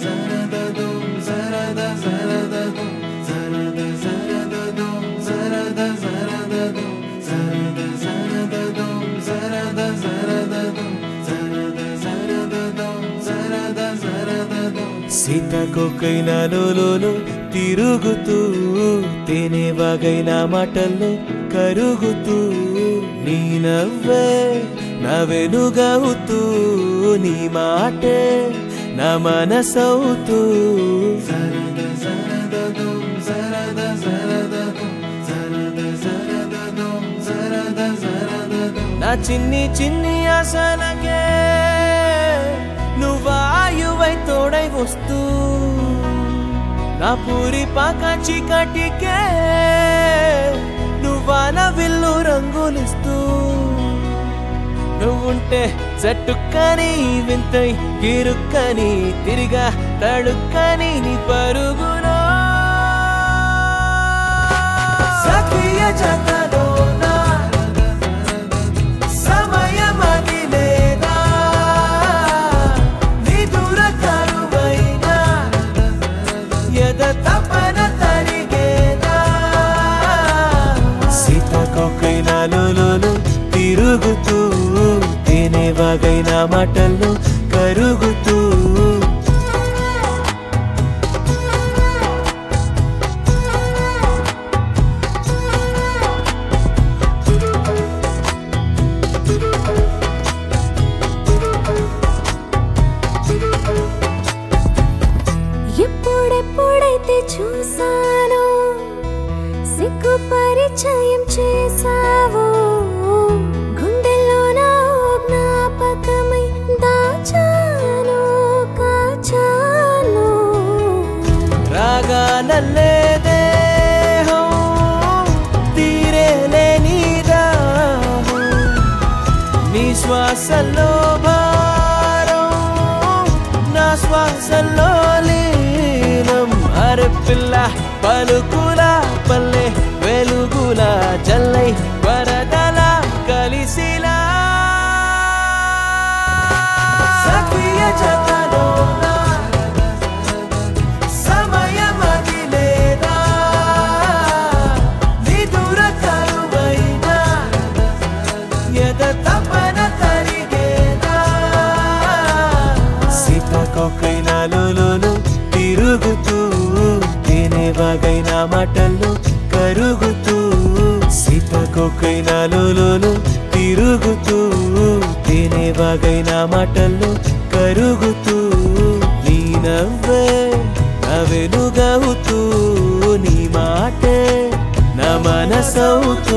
సీతకొకైన లోలో తిరుగుతూ తేనె వాగైన మాటల్లో కరుగుతూ నీ నవ్వే నా వెలుగవుతూ నీ మాటే నా మనసవుతూ నా చిన్ని చిన్ని ఆశలకే నువ్వాయువై తోడై వస్తూ నా పూరి పాక చీకటికే నువ్వాన విల్లు రంగులిస్తూ నువ్వుంటే చట్టుక్కని వింతై గిరుక్కని తిరిగా తడుక్కని నీ పరుగులో సఖియ జతలోన సమయమది లేదా నిదుర కరువైనా ఎద తపన తరిగేదా సీతాకొకైన లోలో తిరుగుతూ తేనె వాగైన మాటల్లో కరుగుతూ ఎప్పుడెప్పుడైతే చూసానో సిగ్గు పరిచయం చేసావో గుండెల్లోన ఓ జ్ఞాపకమై దాచాను కాచాను రాగానల్లే దేహం తీరేలేని దాహం నీ శ్వాసల్లో భారం నా శ్వాసల్లో లీనం అరే పిల్ల పలుకుల పల్లె వెలుగుల జల్లై వరదల కలిసిలా సఖియ జతలోన సమయమది లేదా నిదుర కరువైనా ఎద తపన తరిగేదా సీతాకొకైన లోలో తిరుగుతూ తేనె వాగైన మాటల్లో కరుగుతూ సీతాకొకైన లోలో తిరుగుతూ తేనె వాగైన మాటల్లో కరుగుతూ నీ నవ్వే నా వెలుగవుతూ నీ మాటే నా మనసవుతూ